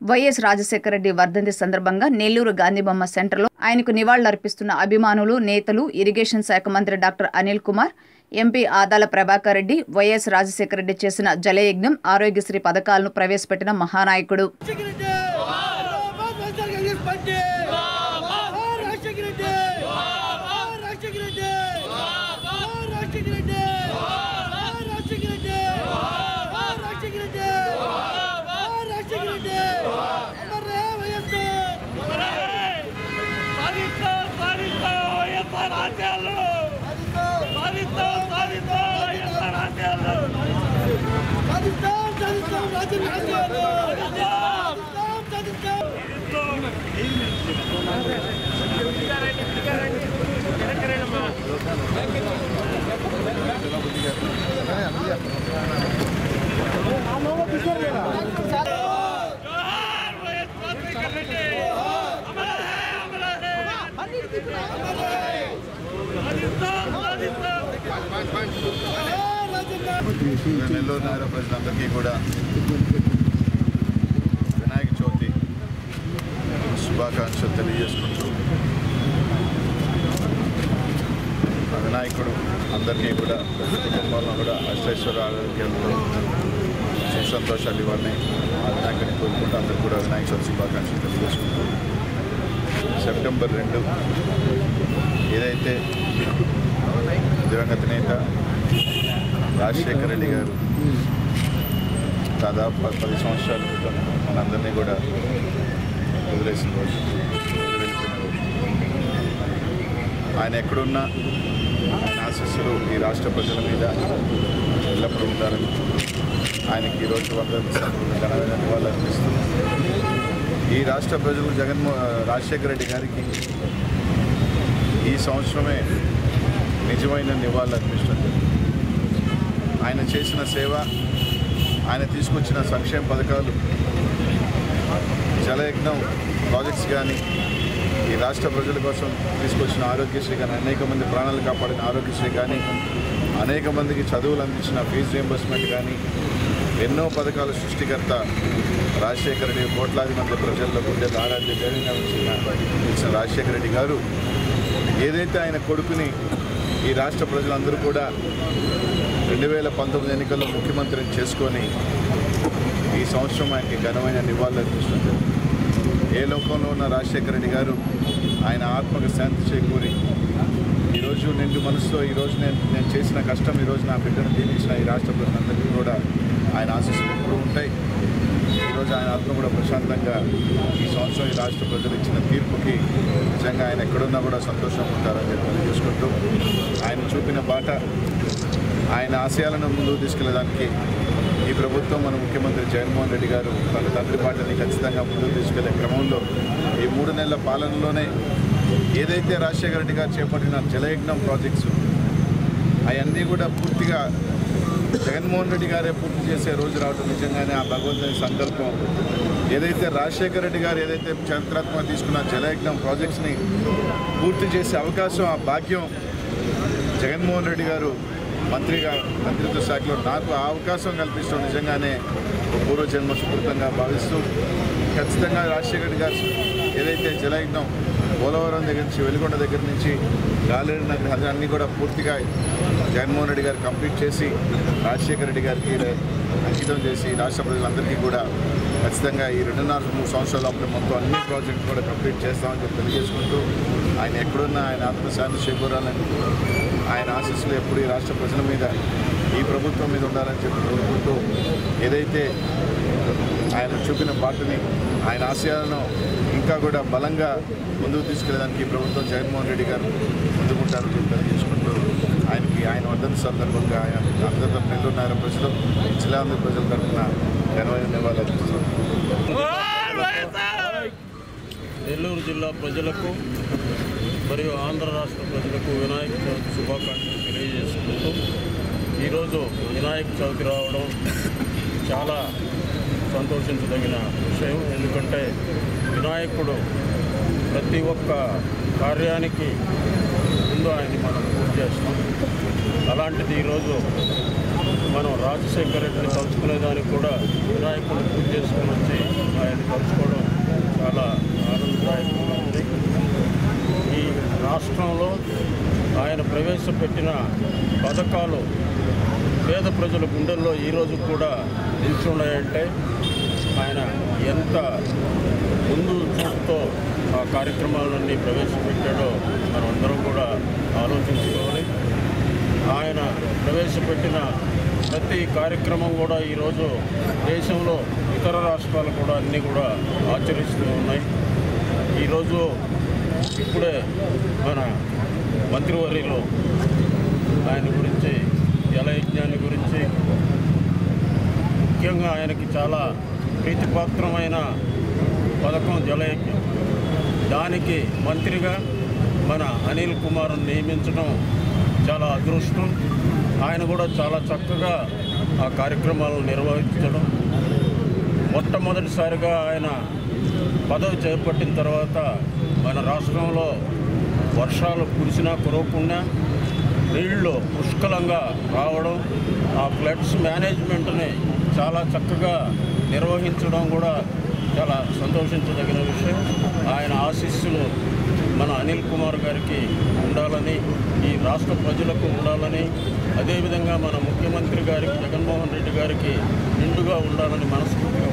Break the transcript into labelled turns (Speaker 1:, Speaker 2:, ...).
Speaker 1: YS Rajasekhara Reddy వర్ధంతి సందర్భంగా నెల్లూరు గాంధీబొమ్మ సెంటర్లో ఆయనకు నివాళులర్పిస్తున్న అభిమానులు నేతలు ఇరిగేషన్ శాఖ మంత్రి doctor Anil Kumar MP Adala Prabhakar Reddy YS Rajasekhara Reddy చేసిన జలయజ్ఞం ఆరోగ్యశ్రీ పథకాలను ప్రవేశపెట్టిన మహానాయకుడు
Speaker 2: నెల్లూరు నగర ప్రజలందరికీ కూడా వినాయక చవితి శుభాకాంక్షలు తెలియజేసుకుంటూ ఆ వినాయకుడు అందరికీ కూడా ప్రతి కుటుంబంలో కూడా అష్టైశ్వర ఆరోగ్యంతో సుఖ సంతోషాలు ఇవ్వాలని ఆ వినాయకుడిని కోరుకుంటూ అందరికీ కూడా వినాయక చవితి శుభాకాంక్షలు తెలియజేసుకుంటూ సెప్టెంబర్ రెండు ఏదైతే దివంగత నేత రాజశేఖర రెడ్డి గారు దాదాపు పది పది సంవత్సరాల క్రితం మనందరినీ కూడా వదిలేసిన రోజు వెళ్ళిపోయిన రోజు ఆయన ఎక్కడున్నా ఆయన ఆశస్సులు ఈ రాష్ట్ర ప్రజల మీద ఎల్లప్పుడూ ఉండాలని ఆయనకి ఈరోజు వందల ఘనమైన నివాళులు అర్పిస్తూ ఈ రాష్ట్ర ప్రజలు జగన్మో రాజశేఖర రెడ్డి గారికి ఈ సంవత్సరమే నిజమైన నివాళులు అర్పిస్తుంది ఆయన చేసిన సేవ ఆయన తీసుకొచ్చిన సంక్షేమ పథకాలు జలయజ్ఞం ప్రాజెక్ట్స్ కానీ ఈ రాష్ట్ర ప్రజల కోసం తీసుకొచ్చిన ఆరోగ్యశ్రీ కానీ అనేక మంది ప్రాణాలు కాపాడిన ఆరోగ్యశ్రీ కానీ అనేక మందికి చదువులు అందించిన ఫీజు రియంబర్స్మెంట్ కానీ ఎన్నో పథకాల సృష్టికర్త రాజశేఖర రెడ్డి కోట్లాది మంది ప్రజల్లో ఉండే ఆరాధ్య ధైర్యంగా ఉంచిన ఇచ్చిన రాజశేఖర రెడ్డి గారు ఏదైతే ఆయన కొడుకుని ఈ రాష్ట్ర ప్రజలందరూ కూడా రెండు వేల పంతొమ్మిది ఎన్నికల్లో ముఖ్యమంత్రిని చేసుకొని ఈ సంవత్సరం ఆయనకి ఘనమైన నివాళులు అర్పిస్తుంది ఏ లోకంలో ఉన్న రాజశేఖర రెడ్డి గారు ఆయన ఆత్మకు శాంతి చేకూరి ఈరోజు నిండు మనసుతో ఈరోజు నేను నేను చేసిన కష్టం ఈరోజు నా బిడ్డను దీవించిన ఈ రాష్ట్ర ప్రజలందరికీ కూడా ఆయన ఆశీస్సులు ఎప్పుడూ ఉంటాయి ఈరోజు ఆయన ఆత్మ కూడా ప్రశాంతంగా ఈ సంవత్సరం ఈ రాష్ట్ర ప్రజలు ఇచ్చిన తీర్పుకి నిజంగా ఆయన ఎక్కడున్నా కూడా సంతోషంగా ఉంటారని చెప్పి తెలియజేసుకుంటూ ఆయన చూపిన బాట ఆయన ఆశయాలను ముందుకు తీసుకెళ్ళడానికి ఈ ప్రభుత్వం మన ముఖ్యమంత్రి జగన్మోహన్ రెడ్డి గారు తన తండ్రి పాటని ఖచ్చితంగా ముందుకు తీసుకెళ్లే క్రమంలో ఈ మూడు నెలల పాలనలోనే ఏదైతే రాజశేఖర రెడ్డి గారు చేపట్టిన జలయజ్ఞం ప్రాజెక్ట్స్ అవన్నీ కూడా పూర్తిగా జగన్మోహన్ రెడ్డి గారే పూర్తి చేసే రోజు రావడం నిజంగానే ఆ భగవంతుని సంకల్పం ఏదైతే రాజశేఖర రెడ్డి గారు ఏదైతే చరిత్రాత్మక తీసుకున్న జలయజ్ఞం ప్రాజెక్ట్స్ని పూర్తి చేసే అవకాశం ఆ భాగ్యం జగన్మోహన్ రెడ్డి గారు మంత్రిగా మంత్రిత్వ శాఖలో నాకు ఆ అవకాశం కల్పిస్తూ నిజంగానే పూర్వజన్మ సుకృతంగా భావిస్తూ ఖచ్చితంగా రాజశేఖర రెడ్డి గారు ఏదైతే జలయజ్ఞం పోలవరం దగ్గర నుంచి వెలుగొండ దగ్గర నుంచి గాలేరు నగర్ అన్నీ కూడా పూర్తిగా జగన్మోహన్ రెడ్డి గారు కంప్లీట్ చేసి రాజశేఖర రెడ్డి గారికి అంకితం చేసి రాష్ట్ర ప్రజలందరికీ కూడా ఖచ్చితంగా ఈ రెండున్నర మూడు సంవత్సరాల లోపల మొత్తం అన్ని ప్రాజెక్టులు కూడా కంప్లీట్ చేస్తామని చెప్పి తెలియజేసుకుంటూ ఆయన ఎక్కడున్నా ఆయన ఆత్మశాంతి చేకూరాలని ఆయన ఆశీస్సులు ఎప్పుడు ఈ రాష్ట్ర ప్రజల మీద ఈ ప్రభుత్వం మీద ఉండాలని చెప్పి కోరుకుంటూ ఏదైతే ఆయన చూపిన బాటని ఆయన ఆశయాలను ఇంకా కూడా బలంగా ముందుకు తీసుకెళ్ళడానికి ఈ ప్రభుత్వం జగన్మోహన్ రెడ్డి గారు ముందుకుంటారని చెప్పి తెలియజేసుకుంటూ ఆయనకి ఆయన వర్ధంతి సందర్భంగా ఆయన అందరి నెల్లూరు నగర ప్రజలు జిల్లా అందరి ప్రజల తరఫున ఘనమైన నివాళులు అర్పిస్తున్నాం
Speaker 3: నెల్లూరు జిల్లా ప్రజలకు మరియు ఆంధ్ర రాష్ట్ర ప్రజలకు వినాయక చవితి శుభాకాంక్షలు తెలియజేసుకుంటూ ఈరోజు వినాయక చవితి రావడం చాలా సంతోషించదగిన విషయం ఎందుకంటే వినాయకుడు ప్రతి ఒక్క కార్యానికి ముందు ఆయన్ని మనం పూజ చేస్తాం అలాంటిది ఈరోజు మనం రాజశేఖర రెడ్డిని కలుసుకునేదానికి కూడా వినాయకుడిని పూజ చేసుకుని వచ్చి ఆయన కలుసుకోవడం చాలా ఆనందదాయకంగా ఉంది ఈ రాష్ట్రంలో ఆయన ప్రవేశపెట్టిన పథకాలు పేద ప్రజల గుండెల్లో ఈరోజు కూడా నిల్చున్నాయంటే ఆయన ఎంత ముందు చూపుతో ఆ కార్యక్రమాలన్నీ ప్రవేశపెట్టాడో మనమందరం కూడా ఆలోచించుకోవాలి ఆయన ప్రవేశపెట్టిన ప్రతి కార్యక్రమం కూడా ఈరోజు దేశంలో ఇతర రాష్ట్రాలు కూడా అన్నీ కూడా ఆచరిస్తూ ఉన్నాయి ఈరోజు ఇప్పుడే మన మంత్రివర్యులు ఆయన గురించి జలయజ్ఞాన్ని గురించి ముఖ్యంగా ఆయనకి చాలా ప్రీతిపాత్రమైన పథకం జలయజ్ఞం దానికి మంత్రిగా మన అనిల్ కుమార్ నియమించడం చాలా అదృష్టం ఆయన కూడా చాలా చక్కగా ఆ కార్యక్రమాలను నిర్వహించడం మొట్టమొదటిసారిగా ఆయన పదవి చేపట్టిన తర్వాత మన రాష్ట్రంలో వర్షాలు కురిసినా కురవకుండా నీళ్లు పుష్కలంగా రావడం ఆ ఫ్లడ్స్ మేనేజ్మెంట్ని చాలా చక్కగా నిర్వహించడం కూడా చాలా సంతోషించదగిన విషయం ఆయన ఆశీస్సులు మన అనిల్ కుమార్ గారికి ఉండాలని ఈ రాష్ట్ర ప్రజలకు ఉండాలని అదేవిధంగా మన ముఖ్యమంత్రి గారికి జగన్మోహన్ రెడ్డి గారికి నిండుగా ఉండాలని మనస్ఫూర్తిగా